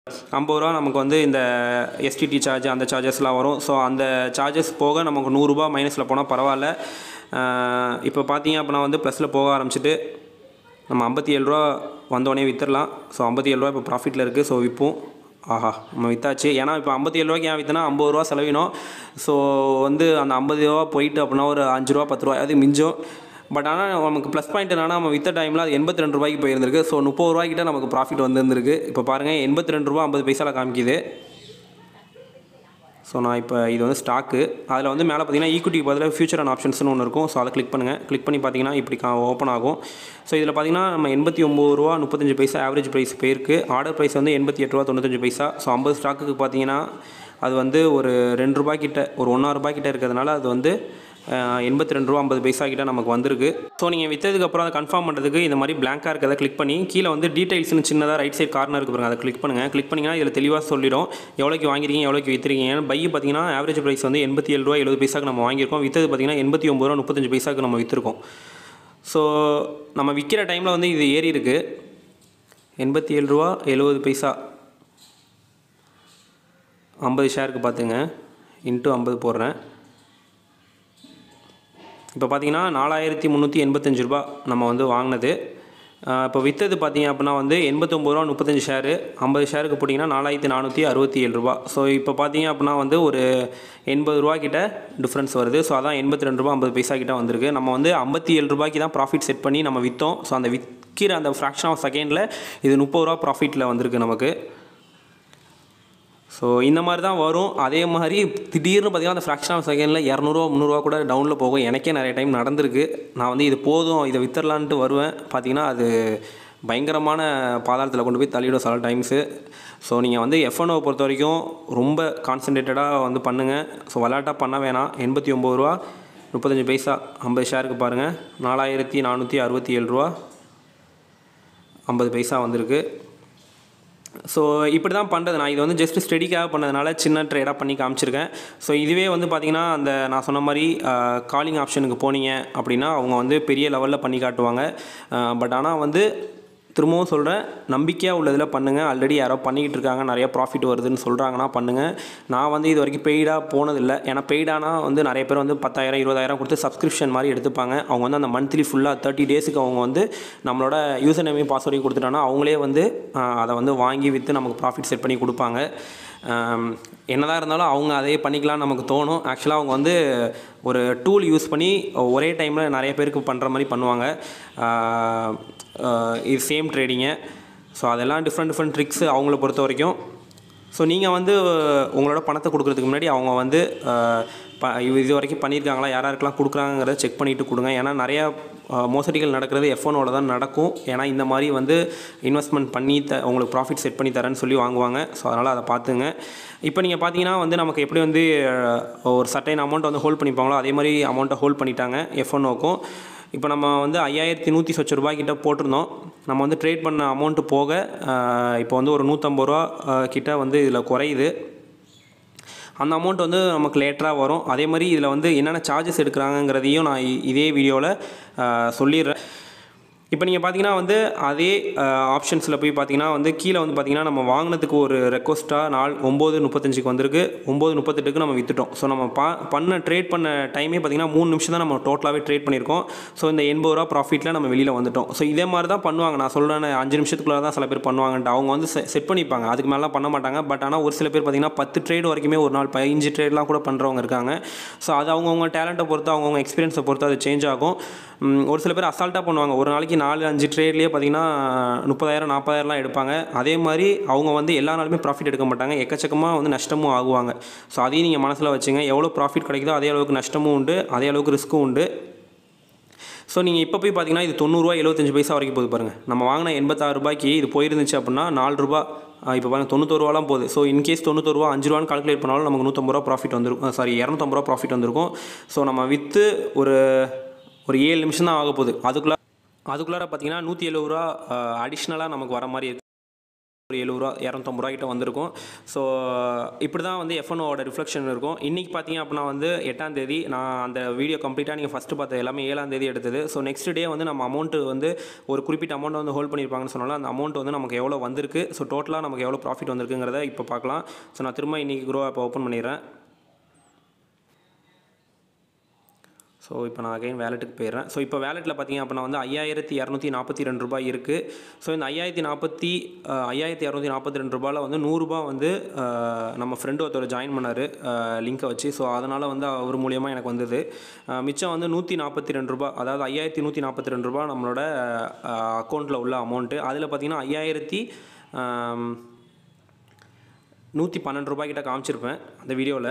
ஐம்பது ரூபா நமக்கு வந்து இந்த எஸ்டிடி சார்ஜ் அந்த சார்ஜஸ்லாம் வரும் ஸோ அந்த சார்ஜஸ் போக நமக்கு நூறுரூபா மைனஸில் போனால் பரவாயில்ல இப்போ பார்த்தீங்க அப்படின்னா வந்து ப்ளஸில் போக ஆரம்பிச்சிட்டு நம்ம ஐம்பத்தி ஏழு ரூபா வந்தோடனே விற்றுடலாம் ஸோ ஐம்பத்தி ஏழு ரூபா இப்போ ப்ராஃபிட்டில் இருக்குது ஸோ விற்போம் ஆஹா நம்ம விற்றாச்சு ஏன்னா இப்போ ஐம்பத்தி ஏழு ரூபாய்க்கு ஏன் விற்றுனா ஐம்பது ரூபா செலவினோம் ஸோ வந்து அந்த ஐம்பது ரூபா போயிட்டு அப்படின்னா ஒரு அஞ்சு ரூபா பத்து ரூபா அது மிஞ்சும் பட் ஆனால் நமக்கு ப்ளஸ் பாயிண்ட் என்னன்னா நம்ம வித்த டைமில் அது எண்பத்தி ரெண்டு ரூபாய்க்கு போயிருந்திருக்கு ஸோ முப்பது ரூபாய்க்கிட்ட நமக்கு ப்ராஃபிட் வந்துருந்துருக்கு இப்போ பாருங்கள் எண்பத்தி ரெண்டு ரூபா ஐம்பது பைசாவில் காமிக்குது ஸோ நான் இப்போ இது வந்து ஸ்டாக்கு அதில் வந்து மேலே பார்த்தீங்கன்னா ஈக்குவிட்டிக்கு பதிலாக ஃபியூச்சர் அண்ட் ஆப்ஷன்ஸ்னு ஒன்று இருக்கும் ஸோ அதை கிளிக் பண்ணுங்கள் கிளிக் பண்ணி பார்த்தீங்கன்னா இப்படி கா ஓப்பன் ஆகும் ஸோ இதில் பார்த்தீங்கன்னா நம்ம எண்பத்தி ஒம்பது ரூபா முப்பத்தஞ்சு பைசா ஆவரேஜ் ப்ரைஸ் போயிருக்கு ஆர்டர் ப்ரைஸ் வந்து எண்பத்தி எட்டு ரூபா தொண்ணூத்தஞ்சு பைசா ஸோ ஐம்பது ஸ்டாக்குக்கு பார்த்தீங்கன்னா அது வந்து ஒரு ரெண்டு ரூபாய் கிட்ட ஒரு ஒன்றா ரூபாய் கிட்ட இருக்கிறதுனால அது வந்து எண்பத்தி ரெண்டு ரூபா ஐம்பது பைசா கிட்ட நமக்கு வந்திருக்கு ஸோ நீங்கள் விற்றதுக்கப்புறம் அதை கன்ஃபார்ம் பண்ணுறதுக்கு இந்த மாதிரி பிளாங்காக இருக்கிறத கிளிக் பண்ணி கீழே வந்து டீடைல்ஸ்னு சின்னதாக ரைட் சைட் கார்னர் இருக்கு பாருங்க அதை கிளிக் பண்ணுங்கள் கிளிக் பண்ணிங்கன்னா இதில் தெளிவாக சொல்லிடும் எவ்வளோக்கு வாங்கிருக்கீங்க எவ்வளோக்கு விற்றுருக்கீங்க பை பார்த்தீங்கன்னா ஆவரேஜ் ப்ரைஸ் வந்து எண்பத்தி ஏழு ரூபா எழுபது பைசாக்கு நம்ம வாங்கியிருக்கோம் விற்றது பார்த்தீங்கன்னா எண்பத்தி ஒம்பது ரூபா முப்பத்தஞ்சு பைசாக்கு நம்ம விற்றுருக்கோம் ஸோ நம்ம விற்கிற டைமில் வந்து இது ஏறி இருக்குது எண்பத்தி ஏழு ரூபா எழுபது பைசா ஐம்பது ஷேருக்கு பார்த்துங்க இன்ட்டு ஐம்பது போடுறேன் இப்போ பார்த்தீங்கன்னா நாலாயிரத்தி முந்நூற்றி எண்பத்தஞ்சு ரூபா நம்ம வந்து வாங்கினது இப்போ விற்றது பார்த்தீங்க அப்படின்னா வந்து எண்பத்தொம்பது ரூபா முப்பத்தஞ்சு ஷேரு ஐம்பது ஷேருக்கு போட்டிங்கன்னா நாலாயிரத்தி நானூற்றி அறுபத்தி ஏழு ரூபா ஸோ இப்போ பார்த்தீங்க அப்படின்னா வந்து ஒரு எண்பது ரூபா கிட்ட டிஃப்ரென்ஸ் வருது ஸோ அதான் எண்பத்தி ரெண்டு ரூபா ஐம்பது பைசா கிட்ட வந்திருக்கு நம்ம வந்து ஐம்பத்தி ஏழு ரூபாய்க்கு தான் ப்ராஃபிட் செட் பண்ணி நம்ம விற்றோம் ஸோ அந்த விற்கிற அந்த ஃப்ராக்ஷன் ஆஃப் செகண்டில் இது முப்பது ரூபா ப்ராஃபிட்டில் வந்திருக்கு நமக்கு ஸோ இந்த மாதிரி தான் வரும் அதே மாதிரி திடீர்னு பார்த்தீங்கன்னா அந்த ஃப்ராக்ஷன் ஆஃப் செகண்டில் இரநூறுவா முந்நூறுவா கூட டவுனில் போகும் எனக்கே நிறைய டைம் நடந்திருக்கு நான் வந்து இது போதும் இதை வித்தரலான்ட்டு வருவேன் பார்த்தீங்கன்னா அது பயங்கரமான பாதாளத்தில் கொண்டு போய் தள்ளிவிடும் சில டைம்ஸு ஸோ நீங்கள் வந்து எஃப்என்ஓ பொறுத்த வரைக்கும் ரொம்ப கான்சன்ட்ரேட்டடாக வந்து பண்ணுங்கள் ஸோ விளாட்டாக பண்ண வேணாம் எண்பத்தி ஒம்பது ரூபா முப்பத்தஞ்சு பைசா ஐம்பது ஷேருக்கு பாருங்கள் நாலாயிரத்தி நானூற்றி அறுபத்தி ஏழு ரூபா ஐம்பது பைசா வந்திருக்கு ஸோ இப்படி தான் பண்ணுறது நான் இது வந்து ஜஸ்ட் ஸ்டடிக்காக பண்ணதுனால சின்ன ட்ரேடாக பண்ணி காமிச்சிருக்கேன் ஸோ இதுவே வந்து பார்த்திங்கன்னா அந்த நான் சொன்ன மாதிரி காலிங் ஆப்ஷனுக்கு போனீங்க அப்படின்னா அவங்க வந்து பெரிய லெவலில் பண்ணி காட்டுவாங்க பட் ஆனால் வந்து திரும்பவும் சொல்கிறேன் நம்பிக்கையாக உள்ளதில் பண்ணுங்கள் ஆல்ரெடி யாரோ பண்ணிக்கிட்டு இருக்காங்க நிறைய ப்ராஃபிட் வருதுன்னு சொல்கிறாங்கன்னா பண்ணுங்கள் நான் வந்து இது வரைக்கும் பெய்டாக போனதில்லை ஏன்னா பெய்டானா வந்து நிறைய பேர் வந்து பத்தாயிரம் இருபதாயிரம் கொடுத்து சப்ஸ்கிரிப்ஷன் மாதிரி எடுத்துப்பாங்க அவங்க வந்து அந்த மந்த்லி ஃபுல்லாக தேர்ட்டி டேஸுக்கு அவங்க வந்து நம்மளோட யூசர் நேமையும் பாஸ்வேர்டையும் கொடுத்துட்டாங்கன்னா அவங்களே வந்து அதை வந்து வாங்கி விற்று நமக்கு ப்ராஃபிட் செட் பண்ணி கொடுப்பாங்க என்னதான் இருந்தாலும் அவங்க அதே பண்ணிக்கலாம் நமக்கு தோணும் ஆக்சுவலாக அவங்க வந்து ஒரு டூல் யூஸ் பண்ணி ஒரே டைமில் நிறைய பேருக்கு பண்ணுற மாதிரி பண்ணுவாங்க இது சேம் ட்ரேடிங்கு ஸோ அதெல்லாம் டிஃப்ரெண்ட் டிஃப்ரெண்ட் ட்ரிக்ஸ் அவங்கள பொறுத்த வரைக்கும் ஸோ நீங்கள் வந்து உங்களோட பணத்தை கொடுக்குறதுக்கு முன்னாடி அவங்க வந்து ப இது வரைக்கும் பண்ணியிருக்காங்களா யார் யாருக்கெல்லாம் கொடுக்குறாங்கிறத செக் பண்ணிவிட்டு கொடுங்க ஏன்னா நிறையா மோசடிகள் நடக்கிறது எஃப்ஒனோட தான் நடக்கும் ஏன்னா இந்த மாதிரி வந்து இன்வெஸ்ட்மெண்ட் பண்ணி த உங்களுக்கு ப்ராஃபிட் செட் பண்ணி தரேன்னு சொல்லி வாங்குவாங்க ஸோ அதனால் அதை பார்த்துங்க இப்போ நீங்கள் பார்த்தீங்கன்னா வந்து நமக்கு எப்படி வந்து ஒரு சர்டைன் அமௌண்ட் வந்து ஹோல்ட் பண்ணிப்பாங்களோ அதே மாதிரி அமௌண்ட்டை ஹோல்ட் பண்ணிட்டாங்க எஃப்ஒனோக்கும் இப்போ நம்ம வந்து ஐயாயிரத்தி நூற்றி சொச்ச ரூபாய் கிட்ட போட்டிருந்தோம் நம்ம வந்து ட்ரேட் பண்ண அமௌண்ட்டு போக இப்போ வந்து ஒரு நூற்றம்பது ரூபா கிட்ட வந்து இதில் குறையுது அந்த அமௌண்ட் வந்து நமக்கு லேட்டராக வரும் அதே மாதிரி இதில் வந்து என்னென்ன சார்ஜஸ் எடுக்கிறாங்கங்கிறதையும் நான் இதே வீடியோவில் சொல்லிடுறேன் இப்போ நீங்கள் பார்த்தீங்கன்னா வந்து அதே ஆப்ஷன்ஸில் போய் பார்த்தீங்கன்னா வந்து கீழே வந்து பார்த்தீங்கன்னா நம்ம வாங்கினதுக்கு ஒரு ரெக்வஸ்ட்டாக நாள் ஒம்பது முப்பத்தஞ்சுக்கு வந்திருக்கு ஒம்பது முப்பத்தெட்டுக்கு நம்ம விற்றுட்டோம் ஸோ நம்ம பா பண்ண ட்ரேட் பண்ண டைமே பார்த்தீங்கன்னா மூணு நிமிஷம் தான் நம்ம டோட்டலாகவே ட்ரேட் பண்ணியிருக்கோம் ஸோ இந்த எண்பது ரூபா ப்ராஃபிட்டில் நம்ம வெளியில் வந்துட்டோம் ஸோ இதே மாதிரி தான் பண்ணுவாங்க நான் சொல்கிறேன் அஞ்சு நிமிஷத்துக்குள்ளே தான் சில பேர் பண்ணுவாங்கன்ட்டு அவங்க வந்து செட் பண்ணிப்பாங்க அதுக்கு மேலாம் பண்ண மாட்டாங்க பட் ஆனால் ஒரு சில பேர் பார்த்தீங்கன்னா பத்து ட்ரேட் வரைக்குமே ஒரு நாள் பதினஞ்சு ட்ரேட்லாம் கூட பண்ணுறவங்க இருக்காங்க ஸோ அது அவங்கவுங்க டேலண்ட்டை பொறுத்து அவங்கவுங்க எக்ஸ்பீரியன்ஸை பொறுத்து அது சேஞ்ச் ஆகும் ஒரு சில பேர் அசால்ட்டாக பண்ணுவாங்க ஒரு நாளைக்கு நாலு அஞ்சு ட்ரேட்லேயே பார்த்தீங்கன்னா முப்பதாயிரம் நாற்பதாயிரம்லாம் எடுப்பாங்க அதே மாதிரி அவங்க வந்து எல்லா நாளுமே ப்ராஃபிட் எடுக்க மாட்டாங்க எக்கச்சக்கமாக வந்து நஷ்டமும் ஆகுவாங்க ஸோ அதையும் நீங்கள் மனசில் வச்சுங்க எவ்வளோ ப்ராஃபிட் கிடைக்குதோ அதே அளவுக்கு நஷ்டமும் உண்டு அதே அளவுக்கு ரிஸ்க்கும் உண்டு ஸோ நீங்கள் இப்போ போய் பார்த்தீங்கன்னா இது தொண்ணூறுரூவா எழுபத்தஞ்சு பைசா வரைக்கும் போகுது பாருங்கள் நம்ம வாங்கின எண்பத்தாறு ரூபாய்க்கு இது போயிருந்துச்சு அப்படின்னா நாலு ரூபா இப்போ பாருங்கள் தொண்ணூத்தொரு ரூபாலாம் போகுது ஸோ இன்கேஸ் தொண்ணூத்தொரு ரூபா அஞ்சு ரூபான்னு கால்குலேட் பண்ணாலும் நமக்கு நூற்றம்பது ரூபா ப்ராஃபிட் வந்திருக்கும் சாரி இரநூத்தம்பது ரூபா ப்ராஃபிட் வந்திருக்கும் ஸோ நம்ம விற்று ஒரு ஒரு ஏழு நிமிஷம் தான் ஆக போகுது அதுக்குள்ளே அதுக்குள்ளார பார்த்தீங்கன்னா நூற்றி எழுபது ரூபா அடிஷ்னலாக நமக்கு வர மாதிரி இருக்குது ஒரு எழுபதுரூவா இரநூத்தம்பது ரூபா கிட்ட வந்திருக்கும் ஸோ இப்படி தான் வந்து எஃப்என்ஓட ரிஃப்ளெக்ஷன் இருக்கும் இன்றைக்கி பார்த்தீங்க அப்படின்னா வந்து எட்டாம் தேதி நான் அந்த வீடியோ கம்ப்ளீட்டாக நீங்கள் ஃபஸ்ட்டு பார்த்த எல்லாமே ஏழாம் தேதி எடுத்தது ஸோ நெக்ஸ்ட் டே வந்து நம்ம அமௌண்ட்டு வந்து ஒரு குறிப்பிட்ட அமௌண்ட் வந்து ஹோல்ட் பண்ணியிருப்பாங்கன்னு சொன்னாலும் அந்த அமௌண்ட் வந்து நமக்கு எவ்வளோ வந்திருக்கு ஸோ டோட்டலாக நமக்கு எவ்வளோ ப்ராஃபிட் வந்திருக்குங்கிறத இப்போ பார்க்கலாம் ஸோ நான் திரும்ப இன்றைக்கி க்ரோ ஆப் ஓப்பன் பண்ணிடுறேன் ஸோ இப்போ நான் அகைன் வேலெட்டுக்கு போயிடுறேன் ஸோ இப்போ வேலெட்டில் பார்த்தீங்க அப்படின்னா வந்து ஐயாயிரத்தி இரநூத்தி நாற்பத்தி ரெண்டு ரூபாய் இருக்குது ஸோ இந்த ஐயாயிரத்தி நாற்பத்தி ஐயாயிரத்தி இரநூத்தி நாற்பத்தி ரெண்டு ரூபாயில் வந்து நூறுரூபா வந்து அஹ், நம்ம ஃப்ரெண்டு ஒருத்தர் ஜாயின் பண்ணார் லிங்க்கை வச்சு ஸோ அதனால் வந்து அவர் மூலியமாக எனக்கு வந்தது அஹ், மிச்சம் வந்து நூற்றி நாற்பத்தி ரெண்டு ரூபா அதாவது ஐயாயிரத்தி நூற்றி நாற்பத்தி ரெண்டு ரூபா நம்மளோட அக்கௌண்ட்டில் உள்ள அமௌண்ட்டு அதில் பார்த்தீங்கன்னா ஐயாயிரத்தி நூற்றி பன்னெண்டு ரூபாய் கிட்ட காமிச்சிருப்பேன் அந்த வீடியோவில்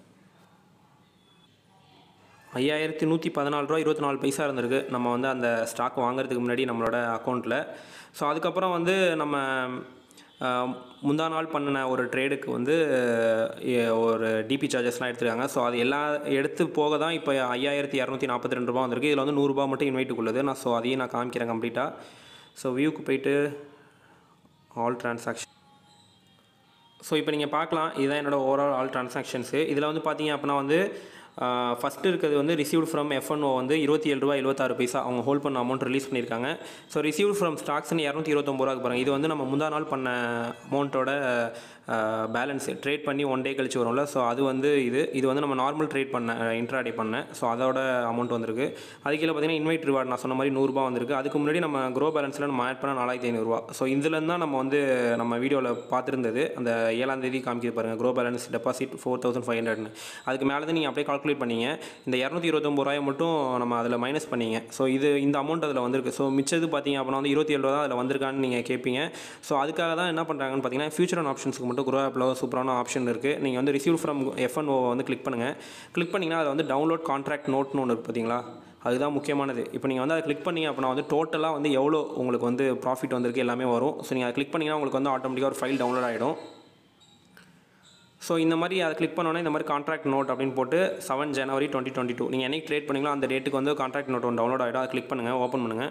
ஐயாயிரத்தி நூற்றி பதினாலு ரூபா இருபத்தி நாலு பைசா இருந்திருக்கு நம்ம வந்து அந்த ஸ்டாக் வாங்குறதுக்கு முன்னாடி நம்மளோட அக்கௌண்ட்டில் ஸோ அதுக்கப்புறம் வந்து நம்ம ஆஹ், முந்தா நாள் பண்ணின ஒரு ட்ரேடுக்கு வந்து எ- ஒரு டிபி சார்ஜஸ்லாம் எடுத்துருக்காங்க ஸோ அது எல்லாம் எடுத்து போக தான் இப்போ ஐயாயிரத்தி இரநூத்தி நாற்பத்தி ரெண்டு ரூபா வந்திருக்கு இதில் வந்து நூறுரூபா மட்டும் இன்வைட்டுக்குள்ளது நான் ஸோ அதையும் நான் காமிக்கிறேன் கம்ப்ளீட்டாக ஸோ வியூக்கு போயிட்டு ஆல் டிரான்சாக்ஷன் ஸோ இப்போ நீங்கள் பார்க்கலாம் இதுதான் என்னோட ஓவரால் ஆல் ட்ரான்சாக்ஷன்ஸு இதில் வந்து பார்த்தீங்க அப்படின்னா வந்து ஃபஸ்ட்டு இருக்கிறது வந்து ரிசீவ்ட் ஃப்ரம் எஃப்என்ஓ வந்து இருபத்தி ஏழு ரூபா எழுபத்தாறு பைசா அவங்க ஹோல்ட் பண்ண அமௌண்ட் ரிலீஸ் பண்ணியிருக்காங்க ஸோ ரிசீவ்ட் ஃப்ரம் ஸ்டாக்ஸ்னு இரநூத்தி இருபத்தொம்பது ரூபாய்க்கு பாருங்கள் இது வந்து நம்ம முந்தா நாள் பண்ண அமௌண்ட்டோட பேலன்ஸ் ட்ரேட் பண்ணி ஒன் டே கழிச்சு வரும்ல ஸோ அது வந்து இது இது வந்து நம்ம நார்மல் ட்ரேட் பண்ண இன்ட்ராடே பண்ணேன் ஸோ அதோட அமௌண்ட் வந்திருக்கு அது கீழே பார்த்தீங்கன்னா இன்வைட் ரிவார்ட் நான் சொன்ன மாதிரி நூறுரூபா வந்திருக்கு அதுக்கு முன்னாடி நம்ம க்ரோ பேலன்ஸில் நம்ம ஆட் பண்ண நாலாயிரத்தி ஐநூறுரூவா ஸோ இதுலேருந்து தான் நம்ம வந்து நம்ம வீடியோவில் பார்த்துருந்தது அந்த ஏழாம் தேதி காமிக்கிது பாருங்கள் Groww balance deposit four thousand five ஹண்ட்ரட்னு அதுக்கு மேலே தான் நீங்கள் அப்படியே கால்குலேட் பண்ணீங்க இந்த இரநூத்தி இருபத்தொம்பது ரூபாயை மட்டும் நம்ம அதில் மைனஸ் பண்ணீங்க ஸோ இது இந்த அமௌண்ட் அதில் வந்திருக்கு ஸோ மிச்சது பார்த்தீங்க அப்படின்னா வந்து இருபத்தி ஏழு ரூபா அதில் வந்திருக்கான்னு நீங்கள் கேட்பீங்க ஸோ அதுக்காக தான் என்ன பண்ணுறாங்கன்னு பார்த்தீங்கன்னா ஃபியூச்சர் அண்ட் ஆப்ஷன்ஸ்க்கு மட்டும் க்ரோ ஆப்பில் சூப்பரான ஆப்ஷன் இருக்குது நீங்கள் வந்து ரிசீவ் ஃப்ரம் எஃப்என்ஓ வந்து கிளிக் பண்ணுங்கள் கிளிக் பண்ணிங்கன்னா அதில் வந்து டவுன்லோட் கான்ட்ராக்ட் நோட்னு ஒன்று இருக்குது பார்த்தீங்களா அதுதான் முக்கியமானது இப்போ நீங்கள் வந்து அதை கிளிக் பண்ணீங்க அப்படின்னா வந்து டோட்டலாக வந்து எவ்வளோ உங்களுக்கு வந்து ப்ராஃபிட் வந்திருக்கு எல்லாமே வரும் ஸோ நீங்கள் அதை கிளிக் பண்ணிங்கன்னா உங்களுக்கு வந்து ஆட்டோமேட்டிக்காக ஒரு ஃபைல் டவுன்லோட் ஆகிடும் ஸோ இந்த மாதிரி அதை கிளிக் பண்ணோன்னே இந்த மாதிரி கான்ட்ராக்ட் நோட் அப்படின்னு போட்டு seven January twenty twenty two நீங்கள் என்னைக்கு ட்ரேட் பண்ணீங்களோ அந்த டேட்டுக்கு வந்து கான்ட்ராக்ட் நோட் ஒன்று டவுன்லோட் ஆகிடும் அதை கிளிக் பண்ணுங்கள் ஓப்பன் பண்ணுங்கள்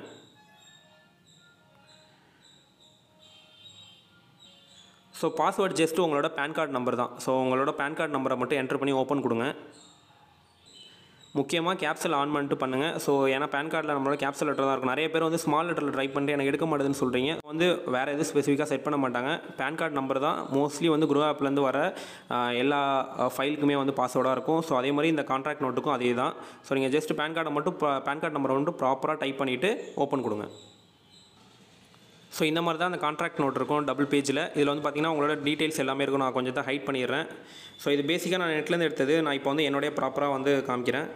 ஸோ பாஸ்வேர்ட் ஜஸ்ட் உங்களோட பேன் கார்டு நம்பர் தான் ஸோ உங்களோட பேன் கார்டு நம்பரை மட்டும் என்டர் பண்ணி ஓப்பன் கொடுங்க முக்கியமாக கேப்சல் ஆன் பண்ணிட்டு பண்ணுங்கள் ஸோ ஏன்னா பேன் கார்டில் நம்மளோட கேப்சல் லெட்டர் தான் இருக்கும் நிறைய பேர் வந்து ஸ்மால் லெட்டரில் ட்ரை பண்ணிட்டு எனக்கு எடுக்க மாட்டேதுன்னு சொல்கிறீங்க வந்து வேறு எதுவும் ஸ்பெசிஃபிக்காக செட் பண்ண மாட்டாங்க பேன் கார்டு நம்பர் தான் மோஸ்ட்லி வந்து குரோ ஆப்லேருந்து வர ஆஹ், எல்லா ஃபைலுக்குமே வந்து பாஸ்வேர்டாக இருக்கும் ஸோ அதே மாதிரி இந்த கான்ட்ராக்ட் நோட்டுக்கும் அதே தான் ஸோ நீங்கள் ஜஸ்ட் பேன் கார்டை மட்டும் பேன் கார்டு நம்பரை மட்டும் ப்ராப்பராக டைப் பண்ணிவிட்டு ஓப்பன் கொடுங்க ஸோ இந்த மாதிரி தான் அந்த கான்ட்ராக்ட் நோட் இருக்கும் டபுள் பேஜில் இதில் வந்து பார்த்தீங்கன்னா உங்களோட டீட்டெயில்ஸ் எல்லாமே இருக்கும் நான் கொஞ்சம் தான் ஹைட் பண்ணிடுறேன் ஸோ இது பேசிக்காக நான் நெட்லேருந்து எடுத்தது நான் இப்போ வந்து என்னுடைய ப்ராப்பராக வந்து காமிக்கிறேன்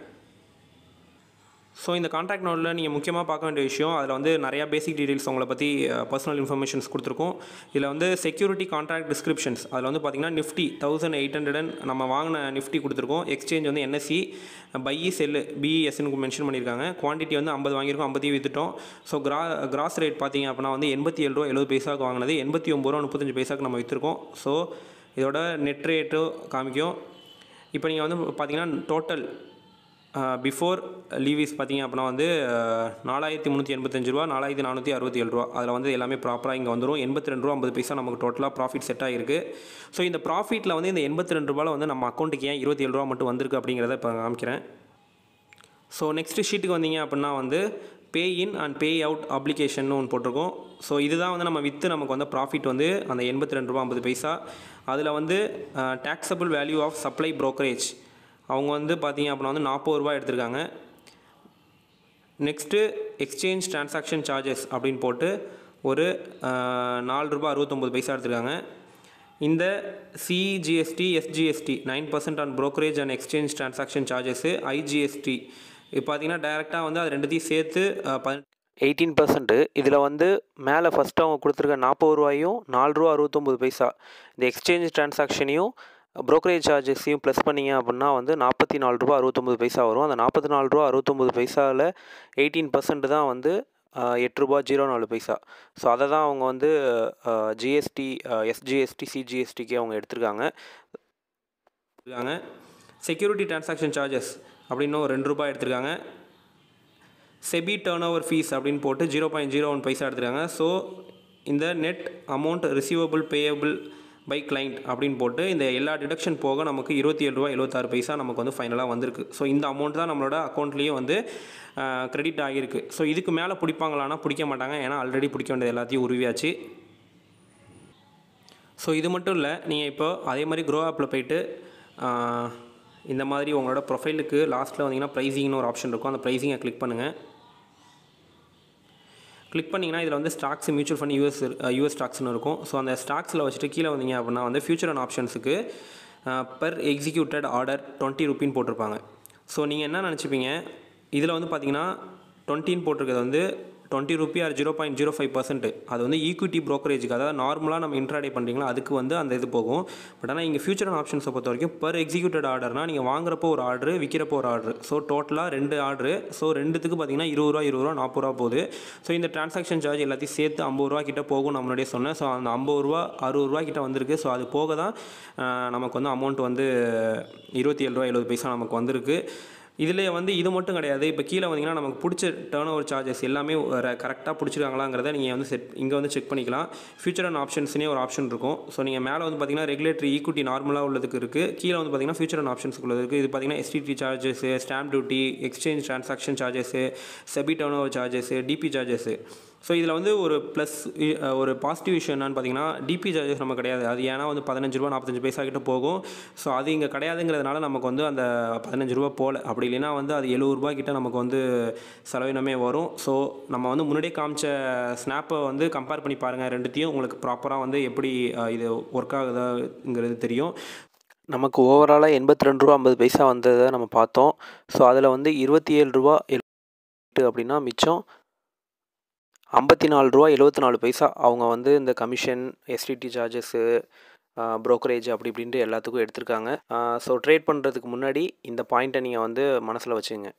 ஸோ இந்த கான்ட்ராக்ட் நோட்டில் நீங்கள் முக்கியமாக பார்க்க வேண்டிய விஷயம் அதில் வந்து நிறையா பேசிக் டீடைல்ஸ் உங்களை பற்றி பர்சனல் இன்ஃபர்மேஷன்ஸ் கொடுத்துருக்கோம் இதில் வந்து செக்யூரிட்டி கான்ட்ராக்ட் டிஸ்கிரிப்ஷன்ஸ் அதில் வந்து பார்த்தீங்கன்னா நிஃப்டி தௌசண்ட் எயிட் ஹண்ட்ரட் நம்ம வாங்கின நிஃப்டி கொடுத்துருக்கோம் எக்ஸ்சேஞ்ச் வந்து என்எஸ்சி பைஇ செல்லு பிஎஸ்ன்னு மென்ஷன் பண்ணியிருக்காங்க குவான்டிட்டி வந்து ஐம்பது வாங்கியிருக்கோம் ஐம்பத்தி விற்றுட்டோம் ஸோ கிரா கிராஸ் ரேட் பார்த்தீங்க அப்படின்னா வந்து எண்பத்தி ஏழு ரூபா எழுபது பைசாவுக்கு வாங்கினது எண்பத்தி ஒம்பது ரூபா முப்பத்தஞ்சு பைசாக்கு நம்ம விற்றுருக்கோம் ஸோ இதோட நெட் ரேட்டு காமிக்கும் இப்போ நீங்கள் வந்து பார்த்தீங்கன்னா டோட்டல் பிஃபோர் லீவிஸ் பார்த்தீங்க அப்படின்னா வந்து அஹ், நாலாயிரத்தி முந்நூற்றி எண்பத்தஞ்சு ரூபா நாலாயிரத்தி நானூற்றி அறுபத்தி ஏழு ரூபா அதில் வந்து எல்லாமே ப்ராப்பராக இங்கே வந்துடும் எண்பத்தி ரெண்டு ரூபா ஐம்பது பைசா நமக்கு டோட்டலாக ப்ராஃபிட் செட் ஆகிருக்கு ஸோ இந்த ப்ராஃபிட்டில் வந்து இந்த எண்பத்தி ரெண்டு ரூபாயில் வந்து நம்ம அக்கௌண்ட்டுக்கு ஏன் இருபத்தி ஏழு ரூபா மட்டும் வந்திருக்கு அப்படிங்கிறத இப்போ காமிக்கிறேன் ஸோ நெக்ஸ்ட் ஷீட்டுக்கு வந்தீங்க அப்படின்னா வந்து pay in and pay out application ஒன்று போட்டிருக்கோம் ஸோ இதுதான் வந்து நம்ம விற்று நமக்கு வந்து ப்ராஃபிட் வந்து அந்த எண்பத்தி ரெண்டு ரூபா ஐம்பது பைசா அதில் வந்து taxable value of supply brokerage அவங்க வந்து பார்த்தீங்க அப்படின்னா வந்து நாற்பது ரூபா எடுத்திருக்காங்க நெக்ஸ்ட்டு எக்ஸ்சேஞ்ச் டிரான்சாக்ஷன் சார்ஜஸ் அப்படின்னு போட்டு ஒரு அஹ், நாலு ரூபா அறுபத்தொம்பது பைசா எடுத்திருக்காங்க இந்த CGST SGST nine percent on brokerage and exchange transaction charges IGST இது பார்த்தீங்கன்னா டைரெக்டாக வந்து அது ரெண்டுத்தையும் சேர்த்து எயிட்டீன் பர்சன்ட்டு இதில் வந்து மேலே ஃபஸ்ட்டு அவங்க கொடுத்துருக்க நாற்பது ரூபாயும் நாலு ரூபா அறுபத்தொம்பது பைசா இந்த எக்ஸ்சேஞ்ச் டிரான்சாக்ஷனையும் brokerage சார்ஜஸையும் ப்ளஸ் பண்ணிங்க அப்படின்னா வந்து நாற்பத்தி நாலு ரூபா அறுபத்தொம்பது பைசா வரும் அந்த நாற்பத்தி நாலு ரூபா அறுபத்தொம்பது பைசாவில் எயிட்டீன் பர்சன்ட் தான் வந்து ஆஹ், எட்டு ரூபா ஜீரோ நாலு பைசா ஸோ அதை தான் அவங்க வந்து ஜிஎஸ்டி எஸ்ஜிஎஸ்டி சிஜிஎஸ்டிக்கு அவங்க எடுத்திருக்காங்க இருக்காங்க செக்யூரிட்டி டிரான்சாக்ஷன் சார்ஜஸ் அப்படின்னு ஒரு ரெண்டு ரூபாய் எடுத்திருக்காங்க செபி டேர்ன் ஓவர் ஃபீஸ் அப்படின்னு போட்டு zero point zero one paisa எடுத்திருக்காங்க ஸோ இந்த net amount receivable payable by client அப்படின்னு போட்டு இந்த எல்லா டிடக்ஷன் போக நமக்கு இருபத்தி ஏழு ரூபா எழுபத்தாறு பைசா நமக்கு வந்து ஃபைனலாக வந்திருக்கு ஸோ இந்த அமௌண்ட் தான் நம்மளோட அக்கௌண்ட்லேயே வந்து கிரெடிட் ஆகியிருக்கு ஸோ இதுக்கு மேலே பிடிப்பாங்களான்னா பிடிக்க மாட்டாங்க ஏன்னா ஆல்ரெடி பிடிக்க வேண்டியது எல்லாத்தையும் உருவியாச்சு ஸோ இது மட்டும் இல்லை நீங்கள் இப்போ அதே மாதிரி க்ரோ ஆப்பில் போயிட்டு ஆஹ், இந்த மாதிரி உங்களோட ப்ரொஃபைலுக்கு லாஸ்ட்டில் வந்தீங்கன்னா ப்ரைஸிங்னு ஒரு ஆப்ஷன் இருக்கும் அந்த ப்ரைஸிங்கை கிளிக் பண்ணுங்கள் கிளிக் பண்ணிங்கன்னா இதில் வந்து stocks mutual fund US US ஸ்டாக்ஸ்னு இருக்கும் ஸோ அந்த ஸ்டாக்ஸில் வச்சுட்டு கீழே வந்தீங்க அப்படின்னா வந்து ஃபியூச்சர் அண்ட் ஆப்ஷன்ஸுக்கு பெர் எக்ஸிக்யூட்டட் ஆர்டர் டுவெண்ட்டி ருப்பின்னு போட்டிருப்பாங்க ஸோ நீங்கள் என்ன நினச்சிப்பீங்க இதில் வந்து பார்த்தீங்கன்னா டுவெண்ட்டின்னு போட்டிருக்கிறது வந்து twenty rupee or zero point zero five percent அது வந்து ஈக்விட்டி ப்ரோக்கரேஜுக்கு அதாவது நார்மலாக நம்ம இன்ட்ராடே பண்ணுறீங்களா அதுக்கு வந்து அந்த இது போகும் பட் ஆனால் இங்கே ஃபியூச்சர் அண்ட் ஆப்ஷன்ஸை பொறுத்த வரைக்கும் per எக்ஸிக்யூட்டட் ஆர்டர்னா நீங்கள் வாங்குறப்போ ஒரு ஆர்டர் விற்கிறப்போ ஒரு ஆர்டர் ஸோ டோட்டலாக ரெண்டு ஆர்டர் ஸோ ரெண்டுத்துக்கு பார்த்தீங்கன்னா இருபது ரூபா இருபது ரூபா நாற்பது ரூபா போகுது ஸோ இந்த டிரான்சாக்ஷன் சார்ஜ் எல்லாத்தையும் சேர்த்து ஐம்பது ரூபா கிட்ட போகும் நான் முன்னாடியே சொன்னேன் ஸோ அந்த ஐம்பது ரூபா அறுபது ரூபா கிட்ட வந்திருக்கு ஸோ அது போக தான் ஆஹ், நமக்கு வந்து அமௌண்ட் வந்து இருபத்தி ஏழு ரூபா எழுபது பைசா நமக்கு வந்திருக்கு இதில் வந்து இது மட்டும் கிடையாது இப்போ கீழே வந்தீங்கன்னா நமக்கு பிடிச்ச டேர்ன் ஓவர் சார்ஜஸ் எல்லாமே கரெக்டாக பிடிச்சிருக்காங்களாங்கிறத நீங்கள் வந்து செட் இங்கே வந்து செக் பண்ணிக்கலாம் ஃபியூச்சர் அண்ட் ஆப்ஷன்ஸ்னே ஒரு ஆப்ஷன் இருக்கும் ஸோ நீங்கள் மேலே வந்து பார்த்தீங்கன்னா ரெகுலேட்டரி ஈக்குவிட்டி நார்மலாக உள்ளதுக்கு இருக்குது கீழே வந்து பார்த்தீங்கன்னா ஃபியூச்சர் அண்ட் ஆப்ஷன்ஸ்க்கு உள்ளது இருக்குது இது பார்த்தீங்கன்னா STT charges stamp duty exchange transaction charges SEBI turnover charges DP charges so இதில் வந்து ஒரு ப்ளஸ் ஒரு பாசிட்டிவ் விஷயம் என்னன்னு பார்த்தீங்கன்னா டிபி சார்ஜஸ் நம்ம கிடையாது அது ஏன்னா வந்து பதினஞ்சு ரூபா நாற்பத்தஞ்சு பைசா கிட்ட போகும் ஸோ அது இங்கே கிடையாதுங்கிறதுனால நமக்கு வந்து அந்த பதினஞ்சு ரூபா போகல அப்படி இல்லைன்னா வந்து அது எழுபது ரூபா கிட்ட நமக்கு வந்து செலவினமே வரும் ஸோ நம்ம வந்து முன்னாடியே காமிச்ச ஸ்னாப்பை வந்து கம்பேர் பண்ணி பாருங்கள் ரெண்டுத்தையும் உங்களுக்கு ப்ராப்பராக வந்து எப்படி அஹ், இது ஒர்க் ஆகுதுங்கிறது தெரியும் நமக்கு ஓவராலாக எண்பத்தி ரெண்டு ரூபா ஐம்பது பைசா வந்ததை நம்ம பார்த்தோம் ஸோ அதில் வந்து இருபத்தி ஏழு ரூபா எட்டு அப்படின்னா மிச்சம் ஐம்பத்தி நாலு ரூபா எழுபத்தி நாலு பைசா அவங்க வந்து இந்த கமிஷன் எஸ்டிடி சார்ஜஸ்ஸு ப்ரோக்கரேஜ் அப்படி இப்படின்ட்டு எல்லாத்துக்கும் எடுத்திருக்காங்க ஸோ ட்ரேட் பண்ணுறதுக்கு முன்னாடி இந்த பாயிண்ட்டை நீங்கள் வந்து மனசில் வச்சுங்க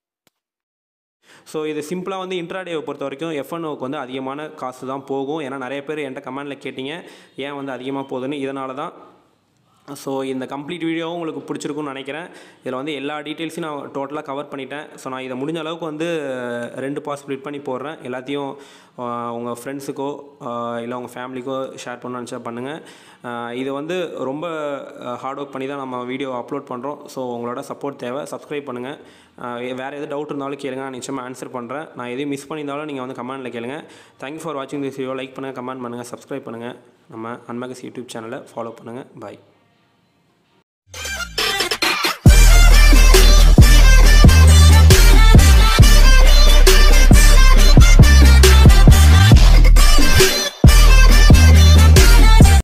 ஸோ இது சிம்பிளாக வந்து இன்ட்ராடேவை பொறுத்த வரைக்கும் எஃப்என்ஓக்கு வந்து அதிகமான காசு தான் போகும் ஏன்னா நிறைய பேர் என்கிட்ட கமெண்டில் கேட்டிங்க ஏன் வந்து அதிகமாக போகுதுன்னு இதனால தான் ஸோ இந்த கம்ப்ளீட் வீடியோவும் உங்களுக்கு பிடிச்சிருக்கும்னு நினைக்கிறேன் இதில் வந்து எல்லா டீட்டெயில்ஸையும் நான் டோட்டலாக கவர் பண்ணிட்டேன் ஸோ நான் இதை முடிஞ்ச அளவுக்கு வந்து ரெண்டு பார்ட் ஸ்ப்ளிட் பண்ணி போடுறேன் எல்லாத்தையும் உங்கள் ஃப்ரெண்ட்ஸுக்கோ இல்லை உங்கள் ஃபேமிலிக்கோ ஷேர் பண்ண நினச்சா பண்ணுங்கள் இது வந்து ரொம்ப ஹார்ட் ஒர்க் பண்ணி தான் நம்ம வீடியோ அப்லோட் பண்ணுறோம் ஸோ உங்களோட சப்போர்ட் தேவை சப்ஸ்கிரைப் பண்ணுங்கள் வேறு எது டவுட் இருந்தாலும் கேளுங்க நான் நிச்சயமாக ஆன்சர் பண்ணுறேன் நான் எதையும் மிஸ் பண்ணியிருந்தாலும் நீங்கள் வந்து கமெண்ட்டில் கேளுங்க தேங்க்யூ ஃபார் வாட்சிங் திஸ் வீடியோ லைக் பண்ணுங்கள் கமெண்ட் பண்ணுங்கள் சப்ஸ்கிரைப் பண்ணுங்கள் நம்ம அன்மகஸ் யூடியூப் சேனலை ஃபாலோ பண்ணுங்கள் பாய்